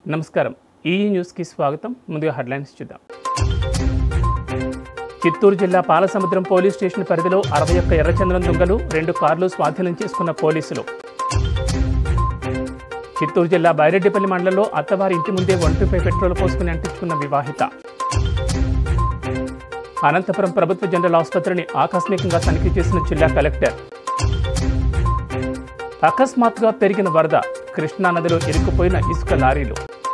నమస్కారం ఈ న్యూస్కి స్వాగతం ముందుగా హెడ్లైన్స్ చూద్దాం చిత్తూరు జిల్లా పాలసముద్రం పోలీస్ స్టేషన్ పరిధిలో అరవై ఒక్క ఎర్రచందనం దొంగలు రెండు కార్లు స్వాధీనం చేసుకున్న పోలీసులు చిత్తూరు జిల్లా బైరెడ్డిపల్లి మండలంలో అత్తవారి ఇంటి ముందే ఒంటిపై పెట్రోల్ పోసుకుని అంటించుకున్న వివాహిత అనంతపురం ప్రభుత్వ జనరల్ ఆసుపత్రిని ఆకస్మికంగా తనిఖీ చేసిన జిల్లా కలెక్టర్ అకస్మాత్తుగా పెరిగిన వరద కృష్ణా నదిలో ఇరుక్కుపోయిన ఇసుక లారీలు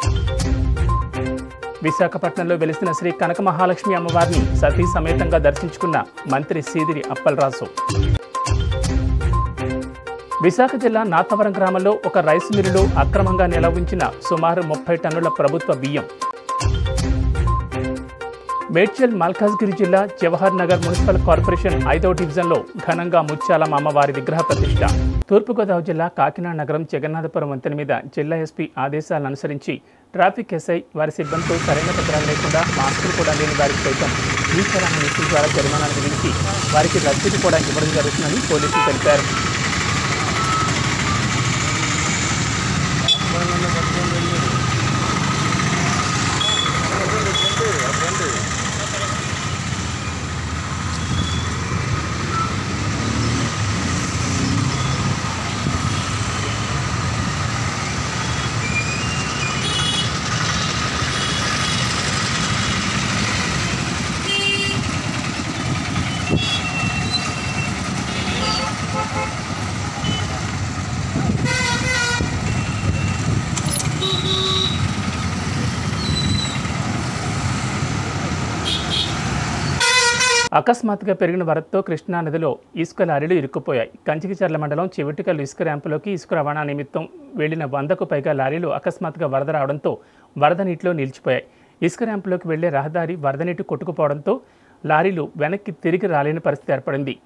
విశాఖపట్నంలో వెలిసిన శ్రీ కనక మహాలక్ష్మి అమ్మవారిని సతీ సమేతంగా దర్శించుకున్న మంత్రి సీదిరి అప్పలరాజు విశాఖ జిల్లా నాతవరం గ్రామంలో ఒక రైస్ మిల్లులో అక్రమంగా నిలవించిన సుమారు ముప్పై టన్నుల ప్రభుత్వ బియ్యం మేడ్చల్ మల్కాజ్గిరి జిల్లా జవహర్ నగర్ మున్సిపల్ కార్పొరేషన్ ఐదవ డివిజన్లో ఘనంగా ముత్యాలమ్మ అమ్మవారి విగ్రహ ప్రతిష్ట తూర్పుగోదావరి జిల్లా కాకినాడ నగరం జగన్నాథపురం వంతెన మీద జిల్లా ఎస్పీ ఆదేశాలను అనుసరించి ట్రాఫిక్ ఎస్ఐ వారి సిబ్బందితో సరైన పత్రాలు లేకుండా మాస్కులు కూడా లేని వారికి సైతం ఈ చలాన మిషన్ ద్వారా జరిమానాలు విధించి వారికి రసీదు కూడా ఇవ్వడం జరుగుతుందని పోలీసులు తెలిపారు అకస్మాత్తుగా పెరిగిన వరదతో కృష్ణా నదిలో ఇసుక లారీలు ఇరుక్కుపోయాయి కంచికిచర్ల మండలం చివటికల్ ఇసుక ర్యాంపులోకి ఇసుక రవాణా నిమిత్తం వెళ్లిన వందకు పైగా లారీలు అకస్మాత్తుగా వరద రావడంతో వరద నీటిలో నిలిచిపోయాయి ఇసుక ర్యాంపులోకి వెళ్లే రహదారి వరద నీటి కొట్టుకుపోవడంతో లారీలు వెనక్కి తిరిగి రాలేని పరిస్థితి ఏర్పడింది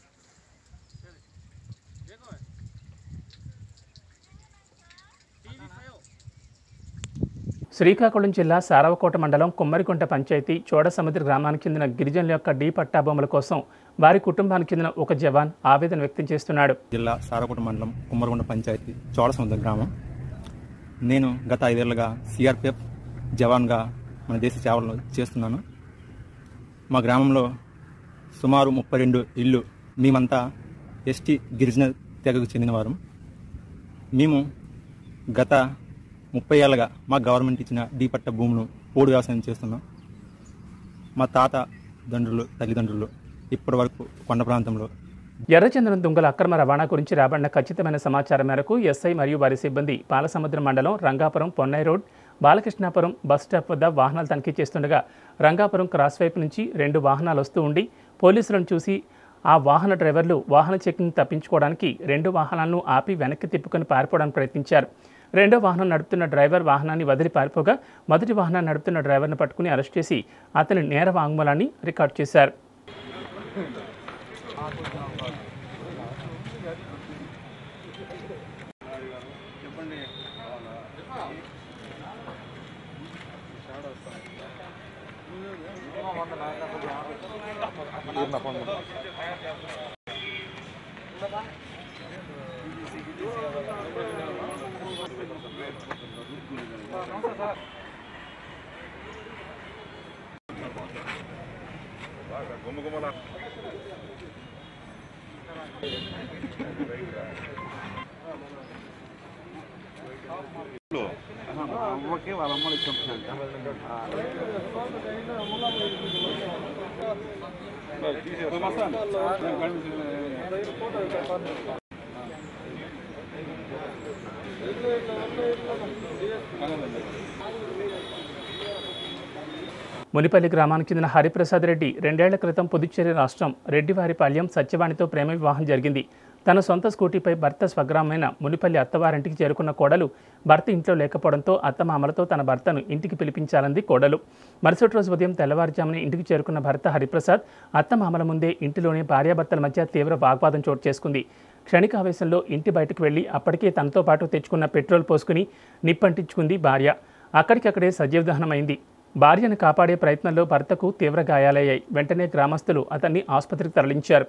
శ్రీకాకుళం జిల్లా సారవకోట మండలం కుమ్మరికుంట పంచాయతీ చోడసముద్ర గ్రామానికి చెందిన గిరిజనుల యొక్క డీ పట్టా భూముల కోసం వారి కుటుంబానికి చెందిన ఒక జవాన్ ఆవేదన వ్యక్తం చేస్తున్నాడు జిల్లా సారకోట మండలం కుమ్మరగొండ పంచాయతీ చోడసముద్ర గ్రామం నేను గత ఐదేళ్లుగా సిఆర్పిఎఫ్ జవాన్గా మన దేశ సేవలు చేస్తున్నాను మా గ్రామంలో సుమారు ముప్పై రెండు ఇళ్ళు మేమంతా ఎస్టీ గిరిజన తెగకు చెందినవారు మేము గత ముప్పై ఏళ్ళగా మా గవర్నమెంట్ ఇచ్చిన డీ పట్ట భూములు పోడు వ్యవసాయం చేస్తున్నాం మా తాత తండ్రులు తల్లిదండ్రులు ఇప్పటి వరకు కొండ ప్రాంతంలో ఎర్రచందనం దుంగల అక్రమ రవాణా గురించి రాబడిన ఖచ్చితమైన సమాచారం మేరకు ఎస్ఐ మరియు వారి సిబ్బంది పాలసముద్రం మండలం Rangapuram Ponnai road Balakrishnapuram bus stop వద్ద వాహనాలు తనిఖీ చేస్తుండగా రంగాపురం క్రాస్ వైపు నుంచి రెండు వాహనాలు వస్తూ ఉండి పోలీసులను చూసి ఆ వాహన డ్రైవర్లు వాహన చెకింగ్ తప్పించుకోవడానికి రెండు వాహనాలను ఆపి వెనక్కి తిప్పుకొని పారిపోవడానికి ప్రయత్నించారు రెండో వాహనం నడుపుతున్న డ్రైవర్ వాహనాన్ని వదిలి పారిపోగా మొదటి వాహనాన్ని నడుపుతున్న డ్రైవర్ను పట్టుకుని అరెస్ట్ చేసి అతని నేర వాంగ్మూలాన్ని రికార్డ్ చేశారు అవ్వకి వాళ్ళ అమ్మలు ఇచ్చి మునిపల్లి గ్రామానికి చెందిన హరిప్రసాద్ రెడ్డి రెండేళ్ల క్రితం పుదుచ్చేరి రాష్ట్రం రెడ్డివారిపాళ్యం సత్యవాణితో ప్రేమ వివాహం జరిగింది తన సొంత స్కూటీపై భర్త స్వగ్రామైన మునిపల్లి అత్తవారింటికి చేరుకున్న కోడలు భర్త ఇంట్లో లేకపోవడంతో అత్తమామలతో తన భర్తను ఇంటికి పిలిపించాలంది కోడలు మరుసటి రోజు ఉదయం తెల్లవారుజామున ఇంటికి చేరుకున్న భర్త హరిప్రసాద్ అత్తమామల ముందే ఇంటిలోనే భార్యాభర్తల మధ్య తీవ్ర వాగ్వాదం చోటు చేసుకుంది క్షణికావేశంలో ఇంటి బయటకు వెళ్లి అప్పటికే తనతో పాటు తెచ్చుకున్న పెట్రోల్ పోసుకుని నిప్పంటించుకుంది భార్య అక్కడికక్కడే సజీవ దహనమైంది భార్యను కాపాడే ప్రయత్నంలో భర్తకు తీవ్ర గాయాలయ్యాయి వెంటనే గ్రామస్తులు అతన్ని ఆసుపత్రికి తరలించారు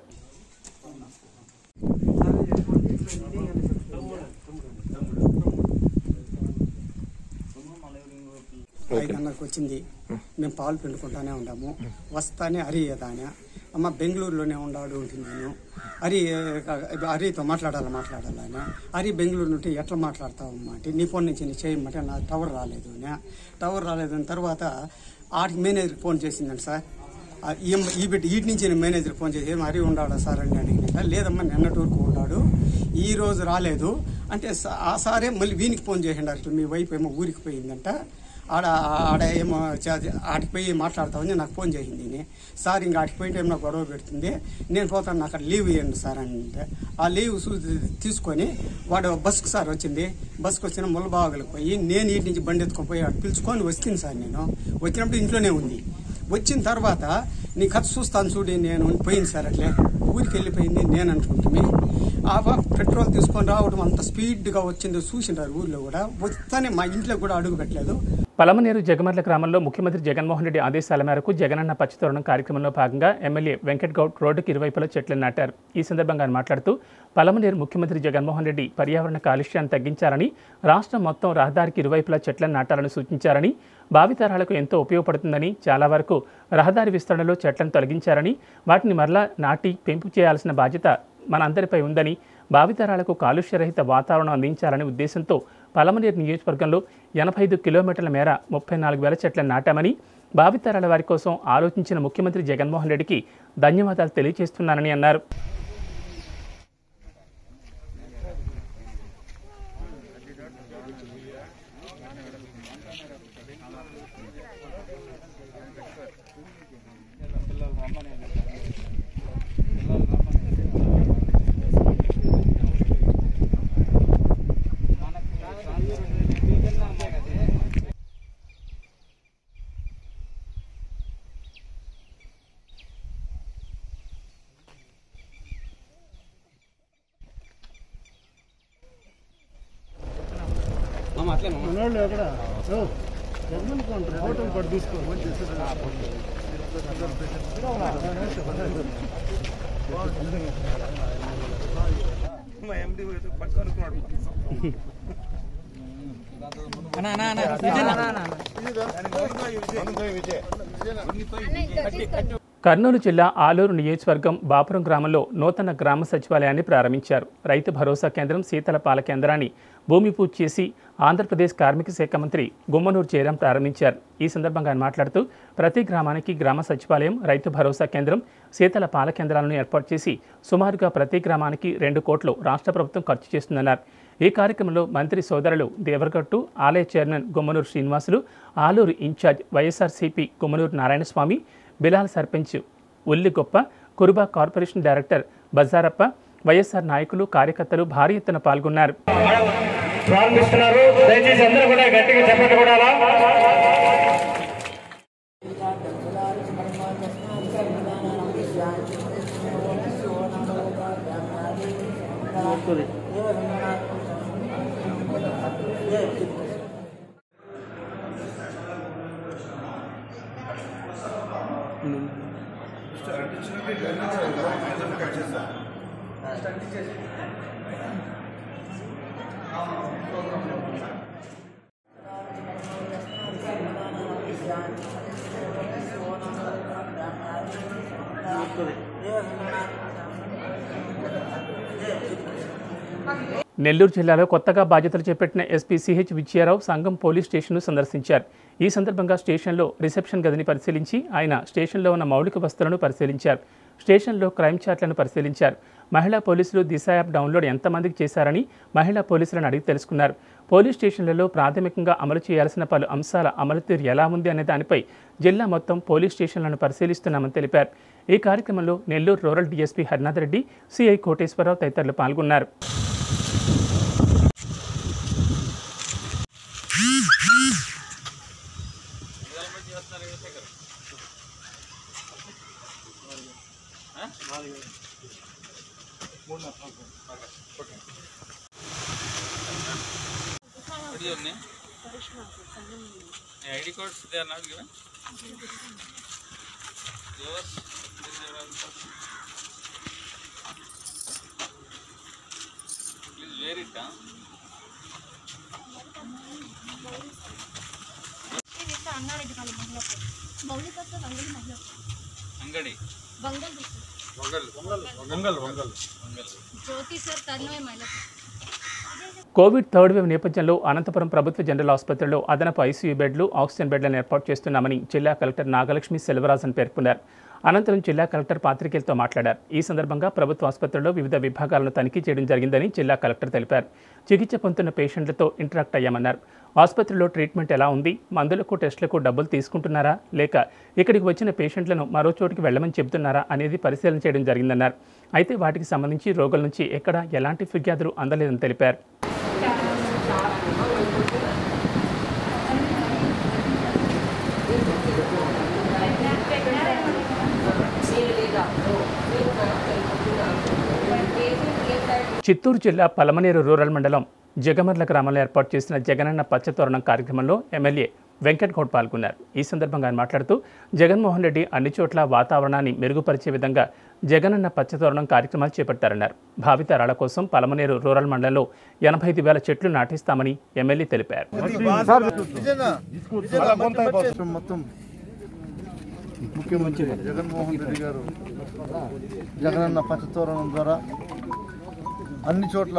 ఐదున్నరకు వచ్చింది మేము పాలు పిండుకుంటానే ఉన్నాము వస్తానే హరి దాని అమ్మ బెంగళూరులోనే ఉన్నాడు ఉంటుంది నేను హరి హరితో మాట్లాడాలి మాట్లాడాలని హరి బెంగళూరు నుండి ఎట్లా మాట్లాడతావమ్మా అంటే నీ ఫోన్ నుంచి నీ చేయమంటే నా టవర్ రాలేదు అని టవర్ రాలేదని తర్వాత ఆడికి మేనేజర్కి ఫోన్ చేసిందండి సార్ ఆ ఈ ఈ బిడ్డ వీటి నుంచి నేను మేనేజర్ ఫోన్ చేసి "ఏం హరి ఉన్నాడా సార్ అని అడిగిన లేదమ్మా నిన్నటి వరకు ఉన్నాడు ఈ రోజు రాలేదు అంటే స- ఆ సారే మళ్ళీ వీనికి ఫోన్ చేసిండు అట్లా మీ వైఫ్ ఏమో ఊరికి పోయిందంట ఆడ ఆడ ఏమో చ- ఆడికి పోయి మాట్లాడతామని నాకు ఫోన్ చేసింది ఈయన. సార్ ఇంకా ఆడికి పోయింటే ఏమో గొడవ పెడుతుంది నేను పోతాను నాకు అక్కడ లీవ్ ఇవ్వండి సార్ అంటే ఆ లీవ్ సూ- తీసుకొని వాడు బస్సుకు సార్ వచ్చింది బస్సుకు వచ్చిన ముల్లబాగులకు పోయి నేను ఇంటి నుంచి బండి ఎత్తుకొని పోయి ఆడ పిలుచుకొని వస్తుంది సార్ నేను వచ్చినప్పుడు ఇంట్లోనే ఉంది వచ్చిన తర్వాత నీ ఖర్చు చూస్తాను చూడి నేను పోయింది సార్ అట్లే ఊరికి వెళ్ళిపోయింది నేను అనుకుంటుంది ఆ పాప పెట్రోల్ తీసుకొని రావడం అంత స్పీడ్గా వచ్చిందో చూసింటారు ఊర్లో కూడా వస్తానే మా ఇంట్లో కూడా అడుగు పెట్టలేదు పలమనేరు జగమర్ల గ్రామంలో ముఖ్యమంత్రి జగన్మోహన్ రెడ్డి ఆదేశాల మేరకు జగనన్న పచ్చితోరణం కార్యక్రమంలో భాగంగా ఎమ్మెల్యే వెంకట్ గౌడ్ రోడ్డుకి ఇరువైపులా చెట్లు నాటారు ఈ సందర్భంగా ఆయన మాట్లాడుతూ పలమనేరు ముఖ్యమంత్రి జగన్మోహన్ రెడ్డి పర్యావరణ కాలుష్యాన్ని తగ్గించాలని రాష్ట్రం మొత్తం రహదారికి ఇరువైపులా చెట్లను నాటాలని సూచించారని భావితరాలకు ఎంతో ఉపయోగపడుతుందని చాలా వరకు రహదారి విస్తరణలో చెట్లను తొలగించారని వాటిని మరలా నాటి పెంపు చేయాల్సిన బాధ్యత మనందరిపై ఉందని భావితరాలకు కాలుష్యరహిత వాతావరణం అందించాలనే ఉద్దేశంతో పలమనేరు నియోజకవర్గంలో ఎనభై ఐదు కిలోమీటర్ల మేర ముప్పై నాలుగు వేల చెట్లను నాటామని భావితరాల వారి కోసం ఆలోచించిన ముఖ్యమంత్రి జగన్మోహన్ రెడ్డికి ధన్యవాదాలు తెలియజేస్తున్నానని అన్నారు కర్నూలు జిల్లా ఆలూరు నియోజకవర్గం బాపురం గ్రామంలో నూతన గ్రామ సచివాలయాన్ని ప్రారంభించారు రైతు భరోసా కేంద్రం శీతల పాల కేంద్రాన్ని భూమి పూజ చేసి ఆంధ్రప్రదేశ్ కార్మిక శాఖ మంత్రి గుమ్మనూరు జయరాం ప్రారంభించారు ఈ సందర్భంగా ఆయన మాట్లాడుతూ ప్రతి గ్రామానికి గ్రామ సచివాలయం రైతు భరోసా కేంద్రం శీతల పాల కేంద్రాలను ఏర్పాటు చేసి సుమారుగా ప్రతి గ్రామానికి రెండు కోట్లు రాష్ట్ర ప్రభుత్వం ఖర్చు చేస్తుందన్నారు ఈ కార్యక్రమంలో మంత్రి సోదరులు దేవరగట్టు ఆలయ చైర్మన్ గుమ్మనూరు శ్రీనివాసులు ఆలూరు ఇన్ఛార్జ్ వైఎస్ఆర్సీపీ గుమ్మనూరు నారాయణస్వామి బిలాల్ సర్పంచ్ ఉల్లి గొప్ప కురుబా కార్పొరేషన్ డైరెక్టర్ బజారప్ప వైఎస్ఆర్ నాయకులు కార్యకర్తలు భారీ ఎత్తున పాల్గొన్నారు ప్రారంభిస్తున్నారు దయచేసి అందరూ కూడా గట్టిగా చెప్పండి కూడా నెల్లూరు జిల్లాలో కొత్తగా బాధ్యతలు చేపట్టిన ఎస్పీ సిహెచ్ విజయారావు సంఘం పోలీస్ స్టేషన్ను సందర్శించారు ఈ సందర్భంగా స్టేషన్లో రిసెప్షన్ గదిని పరిశీలించి ఆయన స్టేషన్లో ఉన్న మౌలిక వస్తువులను పరిశీలించారు స్టేషన్లో క్రైమ్ చాట్లను పరిశీలించారు మహిళా పోలీసులు దిశ యాప్ డౌన్లోడ్ ఎంతమందికి చేశారని మహిళా పోలీసులను అడిగి తెలుసుకున్నారు పోలీస్ స్టేషన్లలో ప్రాథమికంగా అమలు చేయాల్సిన పలు అంశాల అమలు తీరు ఎలా ఉంది అనే దానిపై జిల్లా మొత్తం పోలీస్ స్టేషన్లను పరిశీలిస్తున్నామని తెలిపారు ఈ కార్యక్రమంలో Nellore rural DSP Harinath Reddy CI Koteswararao తదితరులు పాల్గొన్నారు ID cards they are not given yours please where it Sangareddipalli మహిళ మౌలిక వంగలి మహిళ అంగడి వంగల్ జ్యోతి సార్ తన్మయ మహిళ కోవిడ్ థర్డ్ వేవ్ నేపథ్యంలో అనంతపురం ప్రభుత్వ జనరల్ ఆసుపత్రిలో అదనపు ఐసీయూ బెడ్లు ఆక్సిజన్ బెడ్లను ఏర్పాటు చేస్తున్నామని జిల్లా కలెక్టర్ నాగలక్ష్మి సెల్వరాజన్ పేర్కొన్నారు అనంతరం జిల్లా కలెక్టర్ పాత్రికేయులతో మాట్లాడారు ఈ సందర్భంగా ప్రభుత్వ ఆసుపత్రిలో వివిధ విభాగాలను తనిఖీ చేయడం జరిగిందని జిల్లా కలెక్టర్ తెలిపారు చికిత్స పొందుతున్న పేషెంట్లతో ఇంటరాక్ట్ అయ్యామన్నారు ఆసుపత్రిలో ట్రీట్మెంట్ ఎలా ఉంది మందులకు టెస్టులకు డబ్బులు తీసుకుంటున్నారా లేక ఇక్కడికి వచ్చిన పేషెంట్లను మరో చోటికి వెళ్ళమని చెబుతున్నారా అనేది పరిశీలన చేయడం జరిగిందన్నారు అయితే వాటికి సంబంధించి రోగుల నుంచి ఎక్కడ ఎలాంటి ఫిర్యాదులు అందలేదని తెలిపారు చిత్తూరు జిల్లా పలమనేరు రూరల్ మండలం జగమర్ల గ్రామంలో ఏర్పాటు చేసిన జగనన్న పచ్చతోరణం కార్యక్రమంలో ఎమ్మెల్యే వెంకట్ గౌడ్ పాల్గొన్నారు ఈ సందర్భంగా ఆయన మాట్లాడుతూ జగన్మోహన్ రెడ్డి అన్ని చోట్ల వాతావరణాన్ని మెరుగుపరిచే విధంగా జగనన్న పచ్చతోరణం కార్యక్రమాలు చేపట్టారన్నారు భావితరాల కోసం పలమనేరు రూరల్ మండలంలో ఎనభై ఐదు వేల చెట్లు నాటిస్తామని ఎమ్మెల్యే తెలిపారు మొత్తం ముఖ్యమంత్రి జగన్మోహన్ రెడ్డి గారు జగనన్న పచ్చతోరణం ద్వారా అన్ని చోట్ల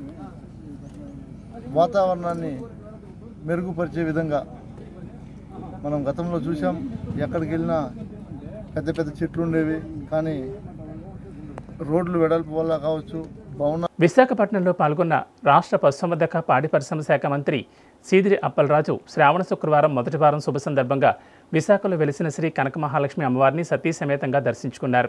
వాతావరణాన్ని మెరుగుపరిచే విధంగా మనం గతంలో చూసాం ఎక్కడికి వెళ్ళినా పెద్ద పెద్ద చెట్లు ఉండేవి కానీ రోడ్లు వెడల్పు వల్ల కావచ్చు భవన విశాఖపట్నంలో పాల్గొన్న రాష్ట్ర పశుసంవర్ధక పాడి పరిశ్రమ శాఖ మంత్రి సీదిరి అప్పలరాజు శ్రావణ శుక్రవారం మొదటి వారం శుభ సందర్భంగా విశాఖలో వెలిసిన శ్రీ కనక మహాలక్ష్మి అమ్మవారిని సతీ సమేతంగా దర్శించుకున్నారు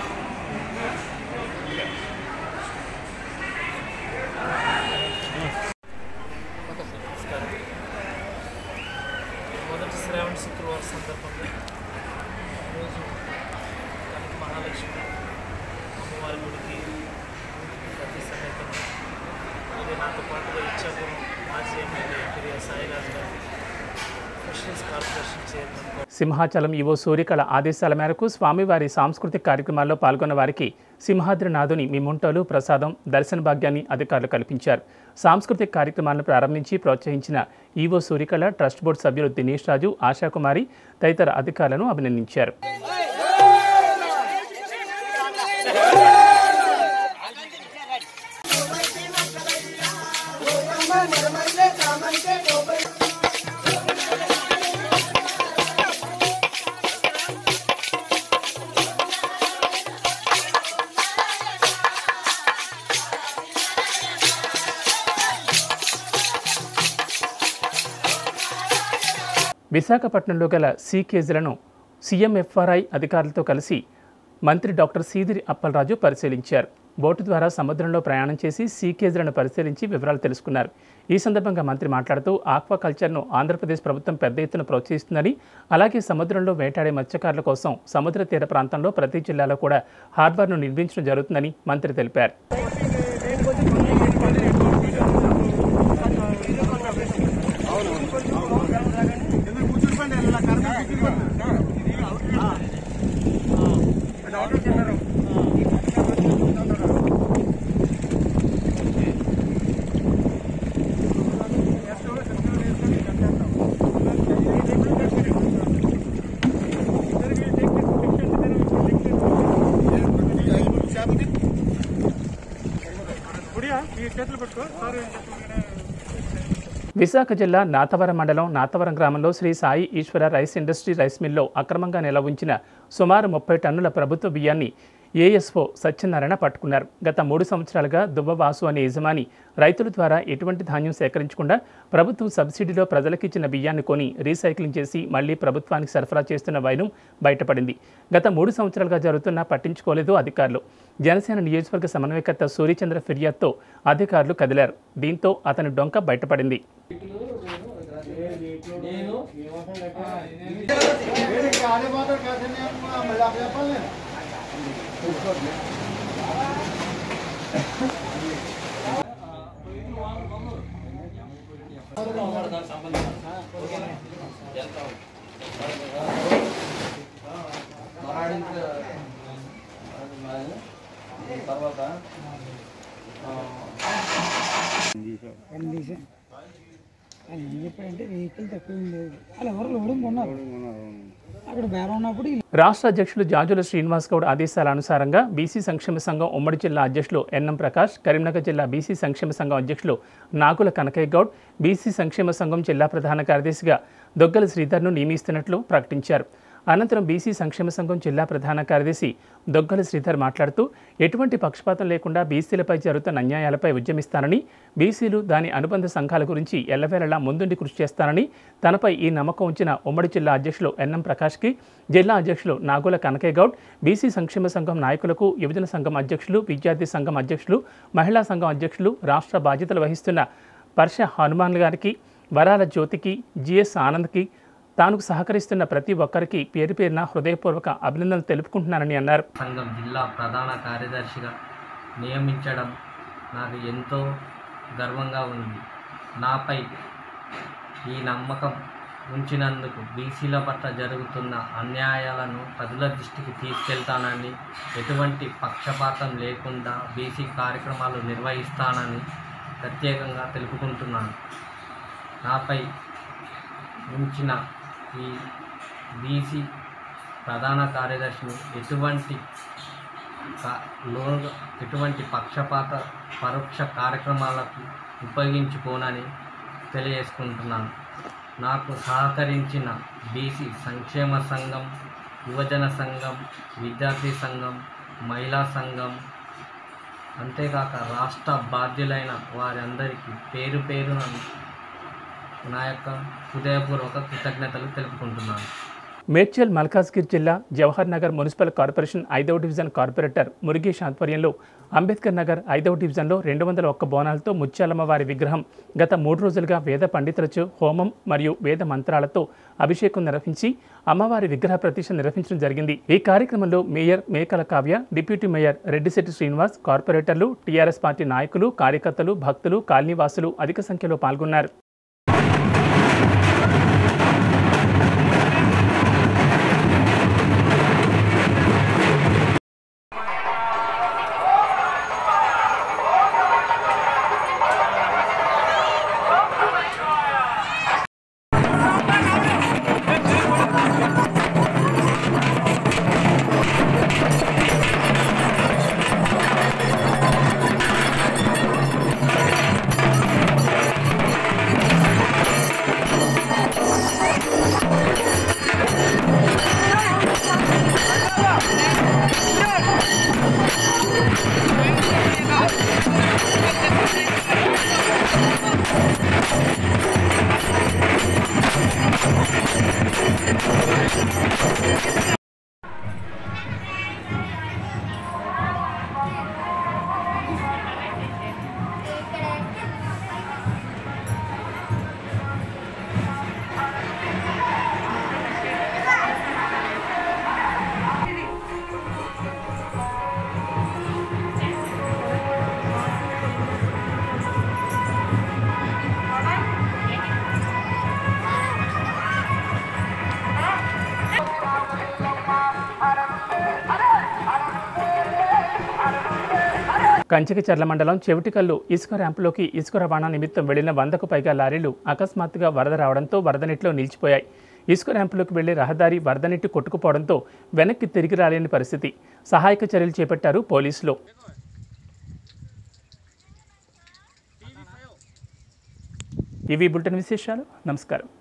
మొదటి శ్రావణ శుక్రవారం సందర్భంగా ఈరోజు కనక మహాలక్ష్మి అమ్మవారి గుడికి ప్రతి సమేతంగా అలాగే నాతో పాటుగా ఇచ్చాపురం మాజీ MLA Periya Sairaju garu fisheries corporation chairman Simhachalam EO Suryakala ఆదేశాల మేరకు స్వామివారి సాంస్కృతిక కార్యక్రమాల్లో పాల్గొన్న వారికి సింహాద్రినాథుని మిముంటలు ప్రసాదం దర్శన భాగ్యాన్ని అధికారులు కల్పించారు సాంస్కృతిక కార్యక్రమాలను ప్రారంభించి ప్రోత్సహించిన ఈవో సూర్యకళ ట్రస్ట్ బోర్డు సభ్యులు దినేష్ రాజు ఆశాకుమారి తదితర అధికారులను అభినందించారు విశాఖపట్నంలో గల సీ కేజీలను సీఎంఎఫ్ఆర్ఐ అధికారులతో కలిసి మంత్రి డాక్టర్ సీదిరి అప్పలరాజు పరిశీలించారు బోటు ద్వారా సముద్రంలో ప్రయాణం చేసి సీ కేజీలను పరిశీలించి వివరాలు తెలుసుకున్నారు ఈ సందర్భంగా మంత్రి మాట్లాడుతూ ఆక్వాకల్చర్ను ఆంధ్రప్రదేశ్ ప్రభుత్వం పెద్ద ఎత్తున ప్రోత్సహిస్తుందని అలాగే సముద్రంలో వేటాడే మత్స్యకారుల కోసం సముద్ర తీర ప్రాంతంలో ప్రతి జిల్లాలో కూడా హార్బర్ను నిర్మించడం జరుగుతుందని మంత్రి తెలిపారు విశాఖ జిల్లా నాతవరం మండలం నాతవరం గ్రామంలో Sri Sai Eshwara rice industry rice మిల్లో అక్రమంగా నిల్వ ఉంచిన సుమారు ముప్పై టన్నుల ప్రభుత్వ బియ్యాన్ని ఏఎస్ఓ సత్యనారాయణ పట్టుకున్నారు గత మూడు సంవత్సరాలుగా దుబ్బవాసు అనే యజమాని రైతుల ద్వారా ఎటువంటి ధాన్యం సేకరించకుండా ప్రభుత్వం సబ్సిడీలో ప్రజలకు ఇచ్చిన బియ్యాన్ని కొని రీసైక్లింగ్ చేసి మళ్లీ ప్రభుత్వానికి సరఫరా చేస్తున్న వైనం బయటపడింది గత మూడు సంవత్సరాలుగా జరుగుతున్నా పట్టించుకోలేదు అధికారులు జనసేన నియోజకవర్గ సమన్వయకర్త సూర్యచంద్ర ఫిర్యాదుతో అధికారులు కదిలారు దీంతో అతని డొంక బయటపడింది వాళ్ళు ఏం చెప్పారంటే వెహికల్ తక్కువ ఏం లేదు వాళ్ళు ఎవరు లోడింగ్ ఉన్నారు అక్కడ బేరం ఉన్నప్పుడు వీళ్ళు రాష్ట్ర అధ్యక్షులు జాజుల శ్రీనివాస్ గౌడ్ ఆదేశాల అనుసారంగా బీసీ సంక్షేమ సంఘం ఉమ్మడి జిల్లా అధ్యక్షులు ఎన్ఎం ప్రకాష్ కరీంనగర్ జిల్లా బీసీ సంక్షేమ సంఘం అధ్యక్షులు నాగుల కనకయ్య గౌడ్ బీసీ సంక్షేమ సంఘం జిల్లా ప్రధాన కార్యదర్శిగా దొగ్గల శ్రీధర్ను నియమిస్తున్నట్లు ప్రకటించారు అనంతరం బీసీ సంక్షేమ సంఘం జిల్లా ప్రధాన కార్యదర్శి దొగ్గల శ్రీధర్ మాట్లాడుతూ ఎటువంటి పక్షపాతం లేకుండా బీసీలపై జరుగుతున్న అన్యాయాలపై ఉద్యమిస్తానని బీసీలు దాని అనుబంధ సంఘాల గురించి ఎల్లవేళలా ముందుండి కృషి చేస్తానని తనపై ఈ నమ్మకం ఉంచిన ఉమ్మడి జిల్లా అధ్యక్షులు ఎన్ఎం ప్రకాష్కి జిల్లా అధ్యక్షులు నాగుల కనకయ్య గౌడ్ బీసీ సంక్షేమ సంఘం నాయకులకు యువజన సంఘం అధ్యక్షులు విద్యార్థి సంఘం అధ్యక్షులు మహిళా సంఘం అధ్యక్షులు రాష్ట్ర బాధ్యతలు వహిస్తున్న పర్ష హనుమాన్ గారికి వరాల జ్యోతికి జిఎస్ ఆనంద్కి తాను సహకరిస్తున్న ప్రతి ఒక్కరికి పేరు పేరున హృదయపూర్వక అభినందనలు తెలుపుకుంటున్నానని అన్నారు సంఘం జిల్లా ప్రధాన కార్యదర్శిగా నియమించడం నాకు ఎంతో గర్వంగా ఉంది నాపై ఈ నమ్మకం ఉంచినందుకు బీసీల పట్ల జరుగుతున్న అన్యాయాలను ప్రజల దృష్టికి తీసుకెళ్తానని ఎటువంటి పక్షపాతం లేకుండా బీసీ కార్యక్రమాలు నిర్వహిస్తానని ప్రత్యేకంగా తెలుపుకుంటున్నాను నాపై ఉంచిన ఈ బీసీ ప్రధాన కార్యదర్శిని ఎటువంటి కా- లోను ఎటువంటి పక్షపాత పరోక్ష కార్యక్రమాలకు ఉపయోగించుకోనని తెలియజేసుకుంటున్నాను నాకు సహకరించిన బీసీ సంక్షేమ సంఘం యువజన సంఘం విద్యార్థి సంఘం మహిళా సంఘం అంతేకాక రాష్ట్ర బాధ్యులైన వారందరికీ పేరు పేరున నా యొక్క హృదయపూర్వక కృతజ్ఞతలు తెలుపుకుంటున్నాను మేడ్చల్ మల్కాజ్గిర్ జిల్లా జవహర్ నగర్ మున్సిపల్ కార్పొరేషన్ ఐదవ డివిజన్ కార్పొరేటర్ మురుగేష్ ఆధ్వర్యంలో అంబేద్కర్ నగర్ ఐదవ డివిజన్లో రెండు వందల ఒక్క బోనాలతో ముత్యాలమ్మ వారి విగ్రహం గత మూడు రోజులుగా వేద పండితులచే హోమం మరియు వేద మంత్రాలతో అభిషేకం నిర్వహించి అమ్మవారి విగ్రహ ప్రతిష్ఠ నిర్వహించడం జరిగింది ఈ కార్యక్రమంలో mayor Mekala Kavya deputy mayor Reddishetti Srinivas కార్పొరేటర్లు టీఆర్ఎస్ పార్టీ నాయకులు కార్యకర్తలు భక్తులు కాలనీవాసులు అధిక సంఖ్యలో పాల్గొన్నారు కంచికచర్ల మండలం చెవిటికల్లు ఇసుక ర్యాంపులోకి ఇసుక రవాణా నిమిత్తం వెళ్లిన వందకు పైగా లారీలు అకస్మాత్తుగా వరద రావడంతో వరద నీటిలో నిలిచిపోయాయి ఇసుక ర్యాంపులోకి వెళ్లే రహదారి వరద నీటి కొట్టుకుపోవడంతో వెనక్కి తిరిగి రాలేని పరిస్థితి సహాయక చర్యలు చేపట్టారు పోలీసులు ఇవి బులెటిన్ విశేషాలు నమస్కారం